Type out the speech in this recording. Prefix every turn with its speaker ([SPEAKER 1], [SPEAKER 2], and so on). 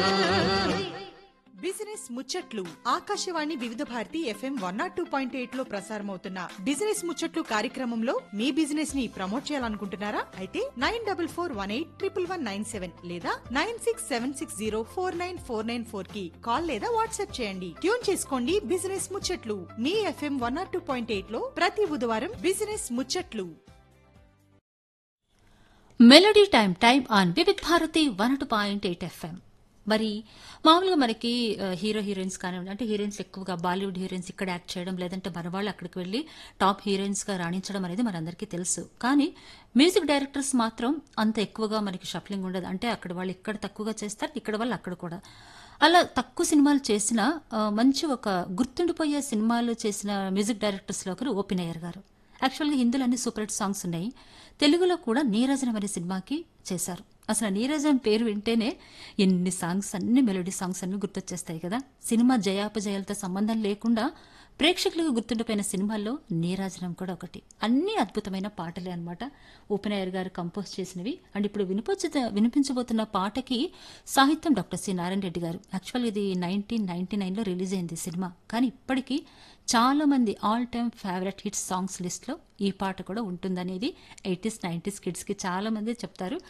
[SPEAKER 1] business ముచ్చట్లు Akashvani Vividh Bharati FM one naught two point eight లో ప్రసారమవుతున్న బిజినెస్ ముచ్చట్లు కార్యక్రమంలో మీ బిజినెస్ ని ప్రమోట్ చేయాలనుకుంటున్నారా అయితే nine double four one eight triple one nine seven లేదా nine six seven six zero four nine four nine four కి కాల్ లేదా వాట్సాప్ చేయండి ట్యూన్ చేసుకోండి బిజినెస్ ముచ్చట్లు మీ FM one naught two point eight లో ప్రతి బుధవారం బిజినెస్ ముచ్చట్లు
[SPEAKER 2] melody time time on Vividh Bharati one two point eight FM మరి మామూలుగా మనకి ఆ, హీరో హీరోయిన్స్ కానివ్వండి అంటే హీరోయిన్స్ ఎక్కువగా బాలీవుడ్ హీరోయిన్స్ ఇక్కడ యాక్ట్ చేయడం లేదంటే మన వాళ్ళు అక్కడికి వెళ్ళి టాప్ హీరోయిన్స్ గా రాణించడం అనేది మనందరికీ తెలుసు కానీ మ్యూజిక్ డైరెక్టర్స్ మాత్రం అంత ఎక్కువగా మనకి షఫ్లింగ్ ఉండదు అంటే అక్కడ వాళ్ళు ఇక్కడ తక్కువగా చేస్తారు ఇక్కడ వాళ్ళు అక్కడ కూడా అలా తక్కువ సినిమాలు చేసిన ఆ, మంచి ఒక గుర్తుండిపోయే సినిమాలు చేసిన మ్యూజిక్ డైరెక్టర్స్లో ఒకరు ఓపెన్ అయ్యర్ గారు యాక్చువల్గా హిందీలో అన్ని సూపర్ హిట్ సాంగ్స్ ఉన్నాయి తెలుగులో కూడా నీరజనం అనే సినిమాకి చేశారు అసలు ఆ నీరజం పేరు వింటేనే ఎన్ని సాంగ్స్ అన్ని మెలోడీ సాంగ్స్ అన్ని గుర్తొచ్చేస్తాయి కదా సినిమా జయాపజయాలతో సంబంధం లేకుండా ప్రేక్షకులకు గుర్తుండిపోయిన సినిమాల్లో నీరాజనం కూడా ఒకటి అన్ని అద్భుతమైన పాటలే అన్నమాట ఓపెన్ అయ్యర్ గారు కంపోజ్ చేసినవి అండ్ ఇప్పుడు వినిపించ వినిపించబోతున్న పాటకి సాహిత్యం డాక్టర్ సి నారాయణ రెడ్డి గారు యాక్చువల్ ఇది నైన్టీన్ నైన్టీ నైన్లో రిలీజ్ అయింది ఈ సినిమా కానీ ఇప్పటికీ చాలా మంది all time favourite hit songs లిస్ట్లో ఈ పాట కూడా ఉంటుందనేది ఎయిటీస్ నైంటీస్ కిడ్స్కి చాలా మంది చెప్తారు